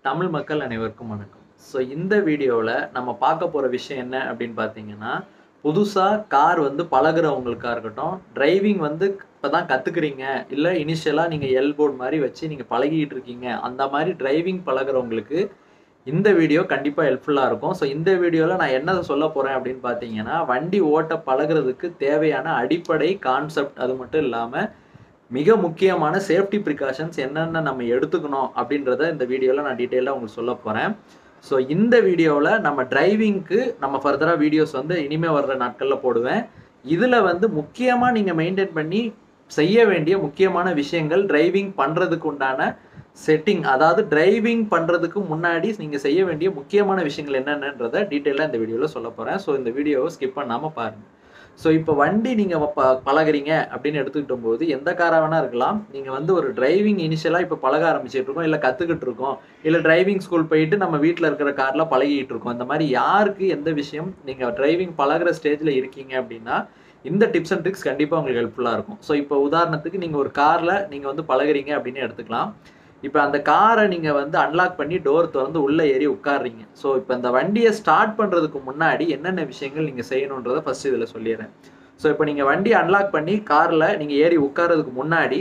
தமிழ் மக்கள் அனைவருக்கும் வணக்கம் ஸோ இந்த வீடியோவில் நம்ம பார்க்க போகிற விஷயம் என்ன அப்படின்னு பார்த்தீங்கன்னா புதுசாக கார் வந்து பழகுறவங்களுக்கா இருக்கட்டும் டிரைவிங் வந்து இப்போ தான் கற்றுக்குறீங்க இல்லை இனிஷியலாக நீங்கள் எல்போர்ட் மாதிரி வச்சு நீங்கள் பழகிட்டு இருக்கீங்க அந்த மாதிரி டிரைவிங் பழகுறவங்களுக்கு இந்த வீடியோ கண்டிப்பாக ஹெல்ப்ஃபுல்லாக இருக்கும் ஸோ இந்த வீடியோவில் நான் என்ன சொல்ல போகிறேன் அப்படின்னு பார்த்தீங்கன்னா வண்டி ஓட்ட பழகுறதுக்கு தேவையான அடிப்படை கான்செப்ட் அது மட்டும் இல்லாமல் மிக முக்கியமான சேஃப்டி ப்ரிகாஷன்ஸ் என்னென்ன நம்ம எடுத்துக்கணும் அப்படின்றத இந்த வீடியோவில் நான் டீட்டெயிலாக உங்களுக்கு சொல்ல போகிறேன் ஸோ இந்த வீடியோவில் நம்ம டிரைவிங்க்கு நம்ம ஃபர்தராக வீடியோஸ் வந்து இனிமேல் வர்ற நாட்களில் போடுவேன் இதில் வந்து முக்கியமாக நீங்கள் மெயின்டைன் பண்ணி செய்ய வேண்டிய முக்கியமான விஷயங்கள் டிரைவிங் பண்ணுறதுக்கு உண்டான செட்டிங் அதாவது டிரைவிங் பண்ணுறதுக்கு முன்னாடி நீங்கள் செய்ய வேண்டிய முக்கியமான விஷயங்கள் என்னென்னன்றதை டீட்டெயிலாக இந்த வீடியோவில் சொல்ல போகிறேன் ஸோ இந்த வீடியோவை ஸ்கிப் பண்ணாமல் பாருங்கள் ஸோ இப்போ வண்டி நீங்கள் ப பழகுறீங்க அப்படின்னு எடுத்துக்கிட்ட போது எந்த காராக வேணா இருக்கலாம் நீங்கள் வந்து ஒரு டிரைவிங் இனிஷியலாக இப்போ பழக ஆரம்பிச்சிட்டு இருக்கோம் இல்லை கற்றுக்கிட்டு இருக்கோம் இல்லை டிரைவிங் ஸ்கூல் போயிட்டு நம்ம வீட்டில் இருக்கிற காரில் பழகிட்டு இருக்கோம் இந்த மாதிரி யாருக்கு எந்த விஷயம் நீங்கள் டிரைவிங் பழகுற ஸ்டேஜில் இருக்கீங்க அப்படின்னா இந்த டிப்ஸ் அண்ட் ட்ரிக்ஸ் கண்டிப்பாக உங்களுக்கு ஹெல்ப்ஃபுல்லாக இருக்கும் ஸோ இப்போ உதாரணத்துக்கு நீங்கள் ஒரு காரில் நீங்கள் வந்து பழகுறீங்க அப்படின்னு எடுத்துக்கலாம் இப்போ அந்த காரை நீங்கள் வந்து அன்லாக் பண்ணி டோர் திறந்து உள்ளே ஏறி உட்காடுறீங்க ஸோ இப்போ இந்த வண்டியை ஸ்டார்ட் பண்ணுறதுக்கு முன்னாடி என்னென்ன விஷயங்கள் நீங்கள் செய்யணுன்றதை ஃபஸ்ட் இதில் சொல்லிடுறேன் ஸோ இப்போ நீங்கள் வண்டியை அன்லாக் பண்ணி காரில் நீங்கள் ஏறி உட்காரதுக்கு முன்னாடி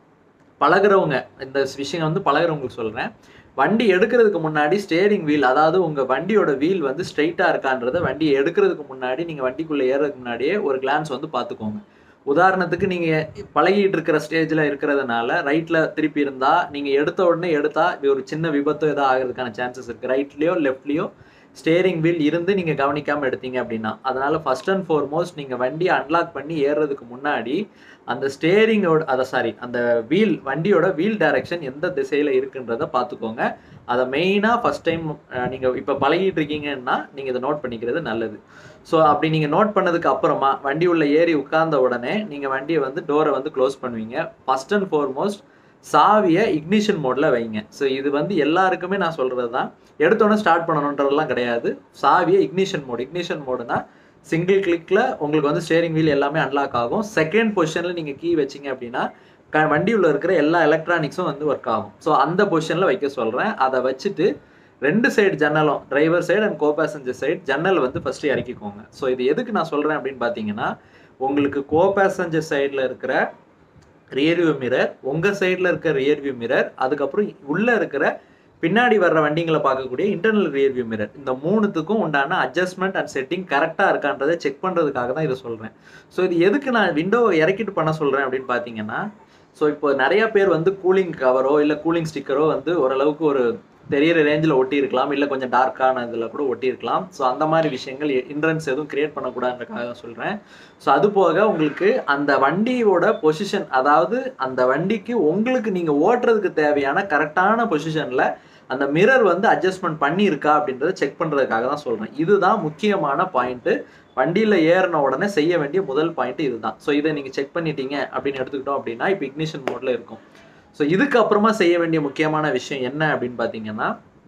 பழகுறவங்க இந்த விஷயம் வந்து பழகுறவங்களுக்கு சொல்கிறேன் வண்டி எடுக்கிறதுக்கு முன்னாடி ஸ்டேரிங் வீல் அதாவது உங்கள் வண்டியோட வீல் வந்து ஸ்ட்ரைட்டாக இருக்கான்றத வண்டியை எடுக்கிறதுக்கு முன்னாடி நீங்கள் வண்டிக்குள்ளே ஏறதுக்கு முன்னாடியே ஒரு கிளான்ஸ் வந்து பார்த்துக்கோங்க உதாரணத்துக்கு நீங்கள் பழகிட்டு இருக்கிற ஸ்டேஜில் இருக்கிறதுனால ரைட்டில் திருப்பி இருந்தால் நீங்கள் எடுத்த உடனே எடுத்தால் ஒரு சின்ன விபத்து எதாவது ஆகிறதுக்கான சான்சஸ் இருக்குது ரைட்லேயோ லெஃப்ட்லேயோ ஸ்டேரிங் வீல் இருந்து நீங்கள் கவனிக்காமல் எடுத்தீங்க அப்படின்னா அதனால் ஃபஸ்ட் அண்ட் ஃபார்மோஸ்ட் நீங்கள் வண்டியை அன்லாக் பண்ணி ஏறுறதுக்கு முன்னாடி அந்த ஸ்டேரிங்கோட அதை சாரி அந்த வீல் வண்டியோட வீல் டைரக்ஷன் எந்த திசையில் இருக்குன்றதை பார்த்துக்கோங்க அதை மெயினாக ஃபஸ்ட் டைம் நீங்கள் இப்போ பழகிட்டு இருக்கீங்கன்னா நீங்கள் இதை நோட் பண்ணிக்கிறது நல்லது ஸோ அப்படி நீங்கள் நோட் பண்ணதுக்கு அப்புறமா வண்டி உள்ள ஏறி உட்கார்ந்த உடனே நீங்கள் வண்டியை வந்து டோரை வந்து க்ளோஸ் பண்ணுவீங்க ஃபஸ்ட் அண்ட் ஃபார்மோஸ்ட் சாவியை இக்னிஷன் மோடில் வைங்க ஸோ இது வந்து எல்லாருக்குமே நான் சொல்கிறது தான் எடுத்தோடனே ஸ்டார்ட் பண்ணணுன்றதெல்லாம் கிடையாது சாவியை இக்னிஷன் மோடு இக்னிஷன் மோடுனா சிங்கிள் கிளிக்கில் உங்களுக்கு வந்து ஸ்டேரிங் வீல் எல்லாமே அன்லாக் ஆகும் செகண்ட் பொசிஷனில் நீங்கள் கீ வச்சிங்க அப்படின்னா க வண்டியில் இருக்கிற எல்லா எலக்ட்ரானிக்ஸும் வந்து ஒர்க் ஆகும் ஸோ அந்த பொசிஷனில் வைக்க சொல்கிறேன் அதை வச்சுட்டு ரெண்டு சைடு ஜன்னலும் driver side and co passenger side ஜன்னல் வந்து ஃபஸ்ட்டு இறக்கிக்கோங்க ஸோ இது எதுக்கு நான் சொல்கிறேன் அப்படின்னு பார்த்தீங்கன்னா உங்களுக்கு கோ பேசஞ்சர் சைடில் இருக்கிற ரியர்வியூ மிரர் உங்கள் சைடில் இருக்க ரியர்வியூ மிரர் அதுக்கப்புறம் உள்ளே இருக்கிற பின்னாடி வர்ற வண்டிங்களை பார்க்கக்கூடிய இன்டர்னல் ரியர்வியூ மிரர் இந்த மூணுத்துக்கும் உண்டான அட்ஜஸ்ட்மெண்ட் அண்ட் செட்டிங் கரெக்டாக இருக்கான்றதை செக் பண்ணுறதுக்காக தான் இதை சொல்கிறேன் ஸோ இது எதுக்கு நான் விண்டோவை இறக்கிட்டு பண்ண சொல்கிறேன் அப்படின்னு பார்த்தீங்கன்னா ஸோ இப்போ நிறைய பேர் வந்து கூலிங் கவரோ இல்லை கூலிங் ஸ்டிக்கரோ வந்து ஓரளவுக்கு ஒரு தெரியிற ரேஞ்சில் ஒட்டியிருக்கலாம் இல்லை கொஞ்சம் டார்க்கான இதில் கூட ஒட்டியிருக்கலாம் ஸோ அந்த மாதிரி விஷயங்கள் இன்ட்ரன்ஸ் எதுவும் கிரியேட் பண்ணக்கூடாதுன்றக்காக தான் சொல்கிறேன் ஸோ அது போக உங்களுக்கு அந்த வண்டியோட பொசிஷன் அதாவது அந்த வண்டிக்கு உங்களுக்கு நீங்கள் ஓட்டுறதுக்கு தேவையான கரெக்டான பொசிஷனில் அந்த மிரர் வந்து அட்ஜஸ்ட்மெண்ட் பண்ணியிருக்கா அப்படின்றத செக் பண்ணுறதுக்காக தான் சொல்கிறேன் இதுதான் முக்கியமான பாயிண்ட்டு வண்டியில் ஏறின உடனே செய்ய வேண்டிய முதல் பாயிண்ட் இதுதான் ஸோ இதை நீங்கள் செக் பண்ணிட்டீங்க அப்படின்னு எடுத்துக்கிட்டோம் அப்படின்னா இப்போ இக்னிஷன் மோடில் இருக்கும் ஸோ இதுக்கப்புறமா செய்ய வேண்டிய முக்கியமான விஷயம் என்ன அப்படின்னு பார்த்தீங்கன்னா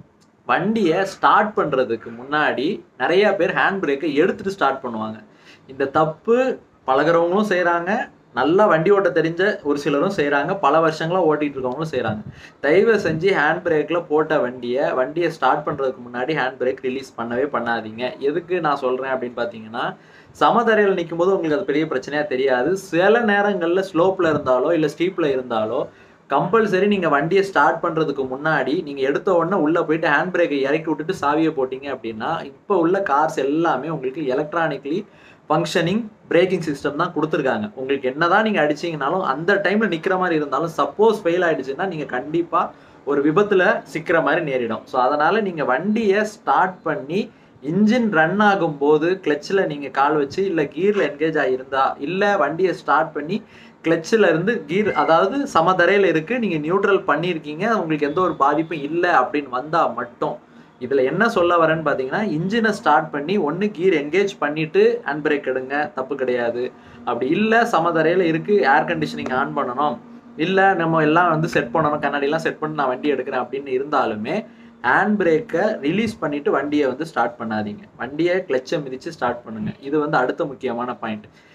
வண்டியை ஸ்டார்ட் பண்ணுறதுக்கு முன்னாடி நிறையா பேர் ஹேண்ட் பிரேக்கை எடுத்துகிட்டு ஸ்டார்ட் பண்ணுவாங்க இந்த தப்பு பழகிறவங்களும் செய்கிறாங்க நல்லா வண்டி ஓட்ட தெரிஞ்ச ஒரு சிலரும் செய்கிறாங்க பல வருஷங்களாக ஓட்டிகிட்டு இருக்கவங்களும் செய்கிறாங்க தயவு செஞ்சு ஹேண்ட் பிரேக்கில் போட்ட வண்டியை வண்டியை ஸ்டார்ட் பண்ணுறதுக்கு முன்னாடி ஹேண்ட் பிரேக் ரிலீஸ் பண்ணவே பண்ணாதீங்க எதுக்கு நான் சொல்கிறேன் அப்படின்னு பார்த்தீங்கன்னா சமதரையில் நிற்கும் போது உங்களுக்கு அது பெரிய பிரச்சனையாக தெரியாது சில நேரங்களில் ஸ்லோப்பில் இருந்தாலோ இல்லை ஸ்டீப்பில் இருந்தாலோ கம்பல்சரி நீங்கள் வண்டியை ஸ்டார்ட் பண்ணுறதுக்கு முன்னாடி நீங்கள் எடுத்த உடனே உள்ளே போயிட்டு ஹேண்ட் பிரேக்கை இறக்கி விட்டுட்டு சாவியை போட்டிங்க அப்படின்னா இப்போ உள்ள கார்ஸ் எல்லாமே உங்களுக்கு எலக்ட்ரானிக்லி ஃபங்க்ஷனிங் பிரேக்கிங் சிஸ்டம் தான் கொடுத்துருக்காங்க உங்களுக்கு என்ன தான் நீங்கள் அடிச்சிங்கனாலும் அந்த டைமில் நிற்கிற மாதிரி இருந்தாலும் சப்போஸ் ஃபெயில் ஆகிடுச்சுன்னா நீங்கள் கண்டிப்பாக ஒரு விபத்தில் சிக்கிற மாதிரி நேரிடும் ஸோ அதனால் நீங்கள் வண்டியை ஸ்டார்ட் பண்ணி இன்ஜின் ரன் ஆகும்போது கிளச்சில் நீங்கள் கால் வச்சு இல்லை கீரில் என்கேஜ் ஆகியிருந்தா இல்லை வண்டியை ஸ்டார்ட் பண்ணி கிளச்சில் இருந்து கீர் அதாவது சமதரையில் இருக்குது நீங்கள் நியூட்ரல் பண்ணியிருக்கீங்க உங்களுக்கு எந்த ஒரு பாதிப்பும் இல்லை அப்படின்னு வந்தால் மட்டும் இதில் என்ன சொல்ல வரேன்னு பார்த்தீங்கன்னா இன்ஜினை ஸ்டார்ட் பண்ணி ஒன்று கீர் என்கேஜ் பண்ணிவிட்டு ஹேண்ட் பிரேக் எடுங்க தப்பு கிடையாது அப்படி இல்லை சமதரையில் இருக்குது ஏர் கண்டிஷனிங் ஆன் பண்ணணும் இல்லை நம்ம எல்லாம் வந்து செட் பண்ணணும் கண்ணாடிலாம் செட் பண்ணி நான் வண்டி எடுக்கிறேன் அப்படின்னு இருந்தாலுமே ஹேண்ட் பிரேக்கை ரிலீஸ் பண்ணிவிட்டு வண்டியை வந்து ஸ்டார்ட் பண்ணாதீங்க வண்டியை கிளச்சை மிதித்து ஸ்டார்ட் பண்ணுங்கள் இது வந்து அடுத்த முக்கியமான பாயிண்ட்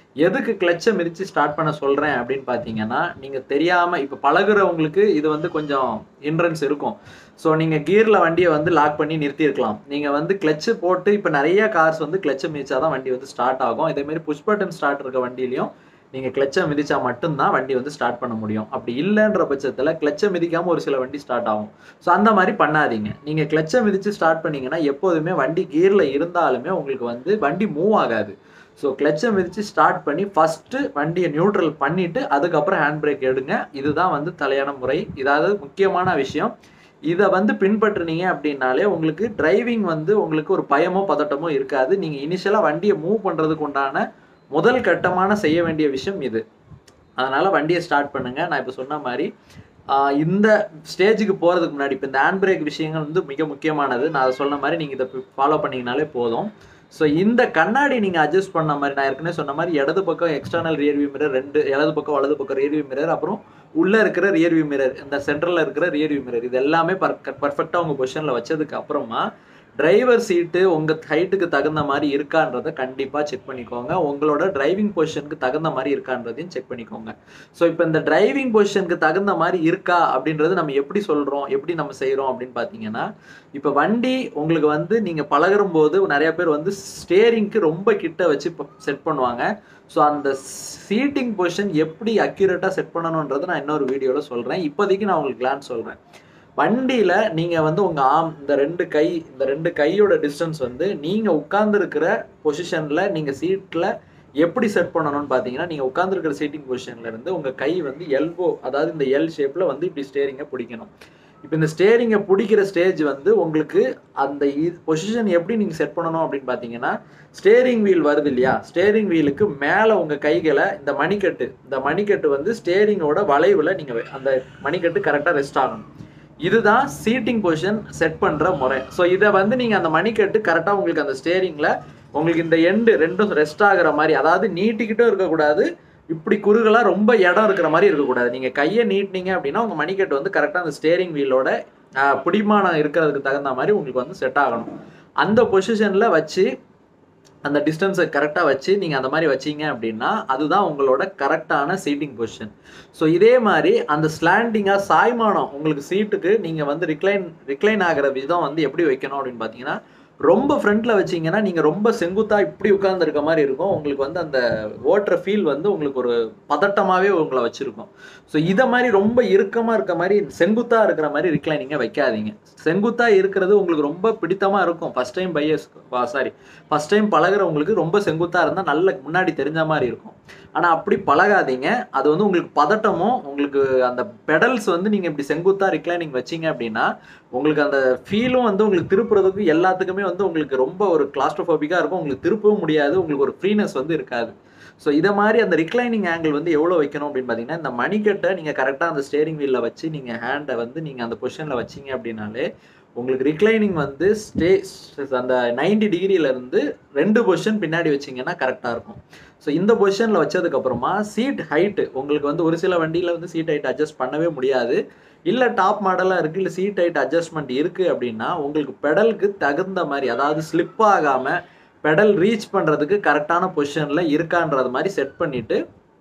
எதுக்கு கிளச்சை மிதிச்சு ஸ்டார்ட் பண்ண சொல்றேன் அப்படின்னு பார்த்தீங்கன்னா நீங்க தெரியாம இப்போ பழகுறவங்களுக்கு இது வந்து கொஞ்சம் இன்ட்ரன்ஸ் இருக்கும் ஸோ நீங்க கியர்ல வண்டியை வந்து லாக் பண்ணி நிறுத்தியிருக்கலாம் நீங்க வந்து கிளச்சு போட்டு இப்போ நிறைய கார்ஸ் வந்து கிளச்சை மிதிச்சாதான் வண்டி வந்து ஸ்டார்ட் ஆகும் இதே மாதிரி புஷ் பட்டன் ஸ்டார்ட் இருக்க வண்டியிலையும் நீங்க கிளச்சை மிதிச்சா மட்டும்தான் வண்டி வந்து ஸ்டார்ட் பண்ண முடியும் அப்படி இல்லைன்ற பட்சத்துல கிளச்சை மிதிக்காம ஒரு சில வண்டி ஸ்டார்ட் ஆகும் ஸோ அந்த மாதிரி பண்ணாதீங்க நீங்க கிளச்சை மிதிச்சு ஸ்டார்ட் பண்ணீங்கன்னா எப்போதுமே வண்டி கியர்ல இருந்தாலுமே உங்களுக்கு வந்து வண்டி மூவ் ஆகாது ஸோ கிளச்சை மிதிச்சு ஸ்டார்ட் பண்ணி ஃபர்ஸ்ட் வண்டியை நியூட்ரல் பண்ணிட்டு அதுக்கப்புறம் ஹேண்ட் பிரேக் எடுங்க இதுதான் வந்து தலையான முறை இதாவது முக்கியமான விஷயம் இதை வந்து பின்பற்றுனீங்க அப்படின்னாலே உங்களுக்கு டிரைவிங் வந்து உங்களுக்கு ஒரு பயமோ பதட்டமோ இருக்காது நீங்க இனிஷியலா வண்டியை மூவ் பண்றதுக்கு உண்டான முதல் கட்டமான செய்ய வேண்டிய விஷயம் இது அதனால வண்டியை ஸ்டார்ட் பண்ணுங்க நான் இப்போ சொன்ன மாதிரி ஆஹ் இந்த ஸ்டேஜுக்கு போறதுக்கு முன்னாடி இப்போ இந்த ஹேண்ட் பிரேக் விஷயங்கள் வந்து மிக முக்கியமானது நான் அதை சொன்ன மாதிரி நீங்க இதை ஃபாலோ பண்ணீங்கனாலே போதும் ஸோ இந்த கண்ணாடி நீங்க அட்ஜஸ்ட் பண்ண மாதிரி நான் ஏற்கனவே சொன்ன மாதிரி இடது பக்கம் எக்ஸ்டர்னல் ரியர்வியூ மிரர் ரெண்டு இடது பக்கம் வலது பக்கம் ரியர்வியூ மிரர் அப்புறம் உள்ள இருக்கிற ரியர்வியூ மிரர் இந்த சென்டர்ல இருக்கிற ரியர்வியூ மிரர் இது எல்லாமே பர்ஃபெக்டா உங்க பொசிஷன்ல வச்சதுக்கு அப்புறமா டிரைவர் சீட்டு உங்க ஹைட்டுக்கு தகுந்த மாதிரி இருக்கான்றதை கண்டிப்பா செக் பண்ணிக்கோங்க உங்களோட டிரைவிங் பொசிஷனுக்கு தகுந்த மாதிரி இருக்கான்றதையும் செக் பண்ணிக்கோங்க ஸோ இப்போ இந்த டிரைவிங் பொசிஷனுக்கு தகுந்த மாதிரி இருக்கா அப்படின்றது நம்ம எப்படி சொல்றோம் எப்படி நம்ம செய்றோம் அப்படின்னு பார்த்தீங்கன்னா இப்போ வண்டி உங்களுக்கு வந்து நீங்க பழகும் போது நிறைய பேர் வந்து ஸ்டேரிங்க்கு ரொம்ப கிட்ட வச்சு செட் பண்ணுவாங்க ஸோ அந்த சீட்டிங் பொசிஷன் எப்படி அக்யூரேட்டாக செட் பண்ணணுன்றதை நான் இன்னொரு வீடியோவில் சொல்கிறேன் இப்போதைக்கு நான் உங்களுக்கு கிளான்ஸ் சொல்கிறேன் வண்டியில் நீங்கள் வந்து உங்கள் ஆம் இந்த ரெண்டு கை இந்த ரெண்டு கையோட டிஸ்டன்ஸ் வந்து நீங்கள் உட்கார்ந்துருக்கிற பொசிஷனில் நீங்கள் சீட்டில் எப்படி செட் பண்ணணும்னு பார்த்தீங்கன்னா நீங்கள் உட்காந்துருக்கிற சீட்டிங் பொசிஷன்ல இருந்து உங்கள் கை வந்து எல்போ அதாவது இந்த எல் ஷேப்பில் வந்து இப்படி ஸ்டேரிங்கை பிடிக்கணும் இப்போ இந்த ஸ்டேரிங்கை பிடிக்கிற ஸ்டேஜ் வந்து உங்களுக்கு அந்த பொசிஷன் எப்படி நீங்கள் செட் பண்ணணும் அப்படின்னு பார்த்தீங்கன்னா ஸ்டேரிங் வீல் வருது இல்லையா ஸ்டேரிங் வீலுக்கு மேலே உங்கள் கைகளை இந்த மணிக்கட்டு இந்த மணிக்கட்டு வந்து ஸ்டேரிங்கோட வளைவில் நீங்கள் அந்த மணிக்கட்டு கரெக்டாக ரெஸ்ட் ஆகணும் இதுதான் சீட்டிங் பொசிஷன் செட் பண்ணுற முறை ஸோ இதை வந்து நீங்கள் அந்த மணிக்கட்டு கரெக்டாக உங்களுக்கு அந்த ஸ்டேரிங்கில் உங்களுக்கு இந்த எண்டு ரெண்டும் ரெஸ்ட் ஆகுற மாதிரி அதாவது நீட்டிக்கிட்டும் இருக்கக்கூடாது இப்படி குறுகலாக ரொம்ப இடம் இருக்கிற மாதிரி இருக்கக்கூடாது நீங்கள் கையை நீட்டினீங்க அப்படின்னா உங்கள் மணிக்கட்டு வந்து கரெக்டாக அந்த ஸ்டேரிங் வீலோட பிடிமானம் இருக்கிறதுக்கு தகுந்த மாதிரி உங்களுக்கு வந்து செட் ஆகணும் அந்த பொசிஷனில் வச்சு அந்த டிஸ்டன்ஸை கரெக்டாக வச்சு நீங்கள் அந்த மாதிரி வச்சீங்க அப்படின்னா அதுதான் உங்களோட கரெக்டான சீட்டிங் பொசிஷன் ஸோ இதே மாதிரி அந்த ஸ்லாண்டிங்காக சாய்மானம் உங்களுக்கு சீட்டுக்கு நீங்கள் வந்து ரிக்ளைன் ரிக்ளைன் ஆகிற விதம் வந்து எப்படி வைக்கணும் அப்படின்னு பார்த்தீங்கன்னா ரொம்ப ஃப்ரண்ட்ல வச்சீங்கன்னா நீங்க ரொம்ப செங்குத்தா இப்படி உட்கார்ந்து இருக்க மாதிரி இருக்கும் உங்களுக்கு வந்து அந்த ஓட்டுற ஃபீல் வந்து உங்களுக்கு ஒரு பதட்டமாவே உங்களை வச்சிருக்கும் ஸோ இதை மாதிரி ரொம்ப இறுக்கமா இருக்க மாதிரி செங்குத்தா இருக்கிற மாதிரி ரிக்ளைனிங்க வைக்காதீங்க செங்குத்தா இருக்கிறது உங்களுக்கு ரொம்ப பிடித்தமா இருக்கும் first time buyers sorry first time பழகுறவங்களுக்கு ரொம்ப செங்குத்தா இருந்தா நல்ல முன்னாடி தெரிஞ்ச மாதிரி இருக்கும் ஆனா அப்படி பழகாதீங்க அது வந்து உங்களுக்கு பதட்டமும் உங்களுக்கு அந்த பெடல்ஸ் வந்து நீங்க இப்படி செங்குத்தா ரிக்ளைனிங் வச்சீங்க அப்படின்னா உங்களுக்கு அந்த ஃபீலும் வந்து உங்களுக்கு திருப்புறதுக்கு எல்லாத்துக்குமே வந்து உங்களுக்கு ரொம்ப ஒரு கிளாஸ்ட்ரோஃபோபிக்காக இருக்கும் உங்களுக்கு திருப்பவும் முடியாது உங்களுக்கு ஒரு ஃப்ரீனஸ் வந்து இருக்காது ஸோ இதை மாதிரி அந்த ரிக்ளைனிங் ஆங்கிள் வந்து எவ்வளோ வைக்கணும் அப்படின்னு பார்த்தீங்கன்னா இந்த மணிக்கட்டை நீங்கள் கரெக்டாக அந்த ஸ்டேரிங் வீலில் வச்சு நீங்கள் ஹேண்டை வந்து நீங்கள் அந்த பொசிஷனில் வச்சீங்க அப்படின்னாலே உங்களுக்கு ரிக்ளைனிங் வந்து ஸ்டே அந்த நைன்டி டிகிரியிலேருந்து ரெண்டு பொசிஷன் பின்னாடி வச்சிங்கன்னா கரெக்டாக இருக்கும் ஸோ இந்த பொசிஷனில் வச்சதுக்கப்புறமா சீட் ஹைட்டு உங்களுக்கு வந்து ஒரு சில வண்டியில் வந்து சீட் ஹைட் அட்ஜஸ்ட் பண்ணவே முடியாது இல்லை டாப் மாடலாக இருக்குது இல்லை சீட் ஹைட் அட்ஜஸ்ட்மெண்ட் இருக்குது அப்படின்னா உங்களுக்கு பெடலுக்கு தகுந்த மாதிரி அதாவது ஸ்லிப் ஆகாமல் பெடல் ரீச் பண்ணுறதுக்கு கரெக்டான பொசிஷனில் இருக்கான்றது மாதிரி செட் பண்ணிவிட்டு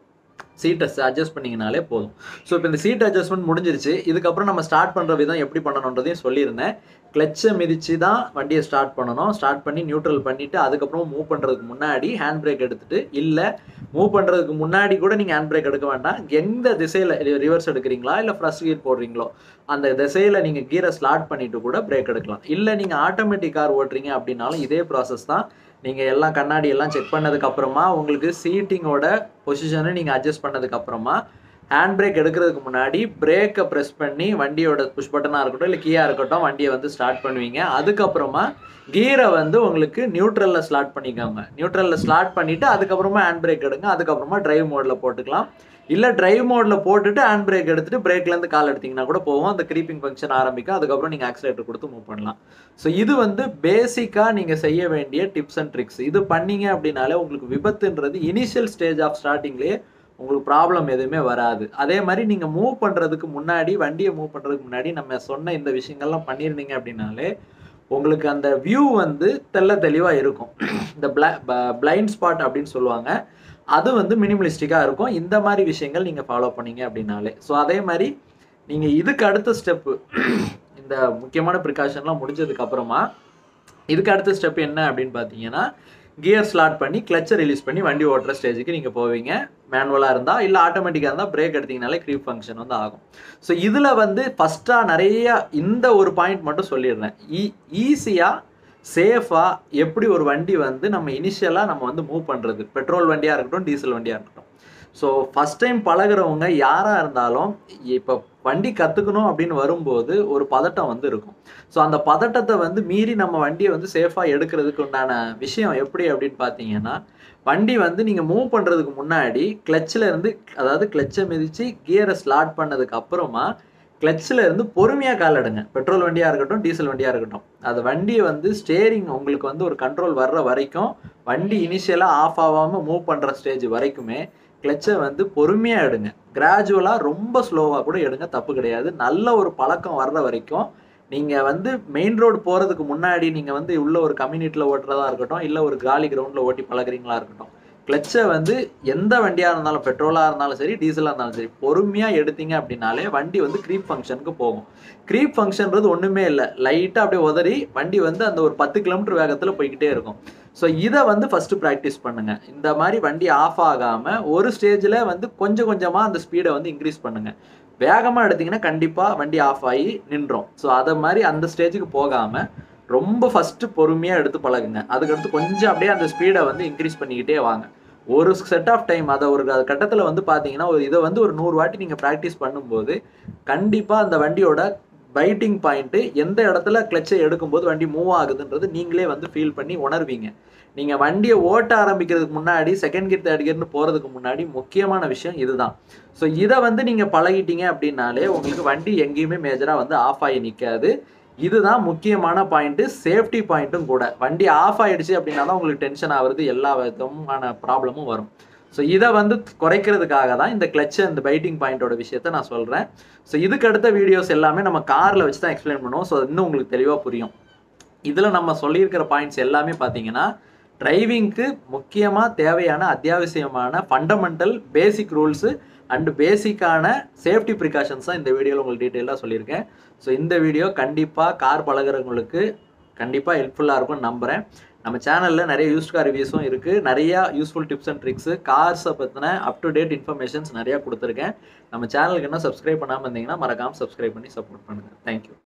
சீட்டை அட்ஜஸ்ட் பண்ணிங்கனாலே போதும் ஸோ இப்போ இந்த சீட் அட்ஜஸ்ட்மெண்ட் முடிஞ்சிருச்சு இதுக்கப்புறம் நம்ம ஸ்டார்ட் பண்ணுற விதம் எப்படி பண்ணணுன்றதையும் சொல்லியிருந்தேன் கிளச்சை மிதித்து தான் வண்டியை ஸ்டார்ட் பண்ணணும் ஸ்டார்ட் பண்ணி நியூட்ரல் பண்ணிவிட்டு அதுக்கப்புறம் மூவ் பண்ணுறதுக்கு முன்னாடி ஹேண்ட் பிரேக் எடுத்துட்டு இல்லை மூவ் பண்ணுறதுக்கு முன்னாடி கூட நீங்கள் ஹேண்ட் பிரேக் எடுக்க வேண்டாம் எந்த திசையில் ரிவர்ஸ் எடுக்கிறீங்களா இல்லை ஃப்ரஷ் கீர் போடுறீங்களோ அந்த திசையில் நீங்கள் கீரை ஸ்லாட் பண்ணிட்டு கூட பிரேக் எடுக்கலாம் இல்லை நீங்கள் ஆட்டோமேட்டிக் கார் ஓட்டுறீங்க அப்படின்னாலும் இதே ப்ராசஸ் தான் நீங்கள் எல்லாம் கண்ணாடி எல்லாம் செக் பண்ணதுக்கு அப்புறமா உங்களுக்கு சீட்டிங்கோட பொசிஷனை நீங்கள் அட்ஜஸ்ட் பண்ணதுக்கு அப்புறமா ஹேண்ட் பிரேக் எடுக்கிறதுக்கு முன்னாடி பிரேக்கை ப்ரெஸ் பண்ணி வண்டியோட புஷ் பட்டனாக இருக்கட்டும் இல்லை கீயாக இருக்கட்டும் வண்டியை வந்து ஸ்டார்ட் பண்ணுவீங்க அதுக்கப்புறமா கீரை வந்து உங்களுக்கு நியூட்ரலில் ஸ்லாட் பண்ணிக்கோங்க நியூட்ரலில் ஸ்லாட் பண்ணிவிட்டு அதுக்கப்புறமா ஹேண்ட் பிரேக் எடுங்க அதுக்கப்புறமா டிரைவ் மோடில் போட்டுக்கலாம் இல்லை டிரைவ் மோடில் போட்டுட்டு ஹேண்ட் பிரேக் எடுத்துட்டு பிரேக்லேருந்து கால் எடுத்தீங்கன்னா கூட போவோம் அந்த க்ரீப்பிங் ஃபங்க்ஷன் ஆரம்பிக்கும் அதுக்கப்புறம் நீங்கள் ஆக்சிலேட்டர் கொடுத்து மூவ் பண்ணலாம் ஸோ இது வந்து பேசிக்காக நீங்கள் செய்ய வேண்டிய டிப்ஸ் அண்ட் ட்ரிக்ஸ் இது பண்ணீங்க அப்படின்னாலே உங்களுக்கு விபத்துன்றது இனிஷியல் ஸ்டேஜ் ஆஃப் ஸ்டார்டிங்லேயே உங்களுக்கு ப்ராப்ளம் எதுவுமே வராது அதே மாதிரி நீங்கள் மூவ் பண்ணுறதுக்கு முன்னாடி வண்டியை மூவ் பண்ணுறதுக்கு முன்னாடி நம்ம சொன்ன இந்த விஷயங்கள்லாம் பண்ணியிருந்தீங்க அப்படின்னாலே உங்களுக்கு அந்த வியூ வந்து தெள்ள தெளிவாக இருக்கும் இந்த பிளைண்ட் ஸ்பாட் அப்படின்னு சொல்லுவாங்க அது வந்து மினிமலிஸ்டிக்காக இருக்கும் இந்த மாதிரி விஷயங்கள் நீங்கள் ஃபாலோ பண்ணீங்க அப்படின்னாலே ஸோ அதே மாதிரி நீங்கள் இதுக்கு அடுத்த ஸ்டெப்பு இந்த முக்கியமான ப்ரிகாஷன்லாம் முடிஞ்சதுக்கு அப்புறமா இதுக்கு அடுத்த ஸ்டெப் என்ன அப்படின்னு பார்த்தீங்கன்னா கியர் ஸ்லாட் பண்ணி கிளச்சை ரிலீஸ் பண்ணி வண்டி ஓட்டுற ஸ்டேஜுக்கு நீங்கள் போவீங்க மேனுவலாக இருந்தால் இல்லை ஆட்டோமேட்டிக்காக இருந்தால் பிரேக் எடுத்தீங்கனாலே க்ரீப் ஃபங்க்ஷன் வந்து ஆகும் ஸோ இதில் வந்து ஃபஸ்ட்டாக நிறைய இந்த ஒரு பாயிண்ட் மட்டும் சொல்லிடுறேன் ஈ ஈஸியாக சேஃபாக எப்படி ஒரு வண்டி வந்து நம்ம இனிஷியலாக நம்ம வந்து மூவ் பண்ணுறது பெட்ரோல் வண்டியாக இருக்கட்டும் டீசல் வண்டியாக இருக்கட்டும் ஸோ ஃபஸ்ட் டைம் பழகுறவங்க யாராக இருந்தாலும் இப்போ வண்டி கற்றுக்கணும் அப்படின்னு வரும்போது ஒரு பதட்டம் வந்து இருக்கும் ஸோ அந்த பதட்டத்தை வந்து மீறி நம்ம வண்டியை வந்து சேஃபாக எடுக்கிறதுக்கு உண்டான விஷயம் எப்படி அப்படின்னு பார்த்தீங்கன்னா வண்டி வந்து நீங்கள் மூவ் பண்ணுறதுக்கு முன்னாடி கிளச்சில் இருந்து அதாவது கிளச்சை மிதித்து கியரை ஸ்லாட் பண்ணதுக்கு அப்புறமா கிளச்சில் இருந்து பொறுமையாக காலடுங்க பெட்ரோல் வண்டியாக இருக்கட்டும் டீசல் வண்டியாக இருக்கட்டும் அது வண்டியை வந்து ஸ்டேரிங் உங்களுக்கு வந்து ஒரு கண்ட்ரோல் வர்ற வரைக்கும் வண்டி இனிஷியலாக ஆஃப் ஆகாமல் மூவ் பண்ணுற ஸ்டேஜ் வரைக்குமே கிளச்சை வந்து பொறுமையாக எடுங்க கிராஜுவலாக ரொம்ப ஸ்லோவாக கூட எடுங்க தப்பு கிடையாது நல்ல ஒரு பழக்கம் வர்ற வரைக்கும் நீங்கள் வந்து மெயின் ரோடு போகிறதுக்கு முன்னாடி நீங்கள் வந்து உள்ள ஒரு கம்யூனிட்டியில் ஓட்டுறதா இருக்கட்டும் இல்லை ஒரு காலி கிரவுண்டில் ஓட்டி பழகுறீங்களா இருக்கட்டும் கிளச்சை வந்து எந்த வண்டியாக இருந்தாலும் பெட்ரோலாக இருந்தாலும் சரி டீசலாக இருந்தாலும் சரி பொறுமையாக எடுத்தீங்க அப்படின்னாலே வண்டி வந்து க்ரீப் ஃபங்க்ஷனுக்கு போகும் க்ரீப் ஃபங்க்ஷன்றது ஒன்றுமே இல்லை லைட்டாக அப்படியே உதறி வண்டி வந்து அந்த ஒரு பத்து கிலோமீட்டர் வேகத்தில் போய்கிட்டே இருக்கும் ஸோ இதை வந்து ஃபஸ்ட்டு ப்ராக்டிஸ் பண்ணுங்க இந்த மாதிரி வண்டி ஆஃப் ஆகாமல் ஒரு ஸ்டேஜில் வந்து கொஞ்சம் கொஞ்சமாக அந்த ஸ்பீடை வந்து இன்க்ரீஸ் பண்ணுங்க வேகமாக எடுத்தீங்கன்னா கண்டிப்பாக வண்டி ஆஃப் ஆகி நின்றோம் ஸோ அதை மாதிரி அந்த ஸ்டேஜுக்கு போகாமல் ரொம்ப ஃபஸ்ட்டு பொறுமையாக எடுத்து பழகுங்க அதுக்கடுத்து கொஞ்சம் அப்படியே அந்த ஸ்பீடை வந்து இன்க்ரீஸ் பண்ணிக்கிட்டே வாங்க ஒரு செட் ஆஃப் டைம் அதை ஒரு கட்டத்தில் வந்து பார்த்தீங்கன்னா ஒரு இதை வந்து ஒரு நூறு வாட்டி நீங்கள் ப்ராக்டிஸ் பண்ணும்போது கண்டிப்பாக அந்த வண்டியோட பைட்டிங் பாயிண்ட்டு எந்த இடத்துல கிளச்சை எடுக்கும்போது வண்டி மூவ் ஆகுதுன்றது நீங்களே வந்து ஃபீல் பண்ணி உணர்வீங்க நீங்கள் வண்டியை ஓட்ட ஆரம்பிக்கிறதுக்கு முன்னாடி செகண்ட் கியர் தேர்ட் கியர்னு போகிறதுக்கு முன்னாடி முக்கியமான விஷயம் இதுதான் ஸோ இதை வந்து நீங்கள் பழகிட்டீங்க அப்படின்னாலே உங்களுக்கு வண்டி எங்கேயுமே மேஜராக வந்து ஆஃப் ஆகி நிற்காது இதுதான் முக்கியமான பாயிண்ட்டு சேஃப்டி பாயிண்ட்டும் கூட வண்டி ஆஃப் ஆயிடுச்சு அப்படின்னா தான் உங்களுக்கு டென்ஷன் ஆகுறது எல்லா விதமான ப்ராப்ளமும் வரும் ஸோ இதை வந்து குறைக்கிறதுக்காக தான் இந்த கிளச்சு இந்த பைட்டிங் பாயிண்டோட விஷயத்த நான் சொல்கிறேன் ஸோ இதுக்கு அடுத்த வீடியோஸ் எல்லாமே நம்ம காரில் வச்சு தான் எக்ஸ்பிளைன் பண்ணுவோம் ஸோ இன்னும் உங்களுக்கு தெளிவாக புரியும் இதில் நம்ம சொல்லியிருக்கிற பாயிண்ட்ஸ் எல்லாமே பார்த்தீங்கன்னா டிரைவிங்க்கு முக்கியமாக தேவையான அத்தியாவசியமான ஃபண்டமெண்டல் பேசிக் ரூல்ஸு அண்டு பேசிக்கான சேஃப்டி ப்ரிகாஷன்ஸ் தான் இந்த வீடியோவில் உங்களுக்கு டீட்டெயிலாக சொல்லியிருக்கேன் ஸோ இந்த வீடியோ கண்டிப்பாக கார் பழகிறவங்களுக்கு கண்டிப்பாக ஹெல்ப்ஃபுல்லாக இருக்கும்னு நம்புகிறேன் நம்ம சேனலில் நிறைய யூஸ்ட் கார் ரிவ்யூஸும் இருக்குது நிறையா யூஸ்ஃபுல் டிப்ஸ் அண்ட் ட்ரிக்ஸு கார்ஸை பற்றின அப் டு டேட் இன்ஃபர்மேஷன்ஸ் நிறையா கொடுத்துருக்கேன் நம்ம சேனலுக்கு என்ன சப்ஸ்கிரைப் பண்ணாமல் இருந்தீங்கன்னா மறக்காமல் சப்ஸ்கிரைப் பண்ணி சப்போர்ட் பண்ணுங்கள் தேங்க்யூ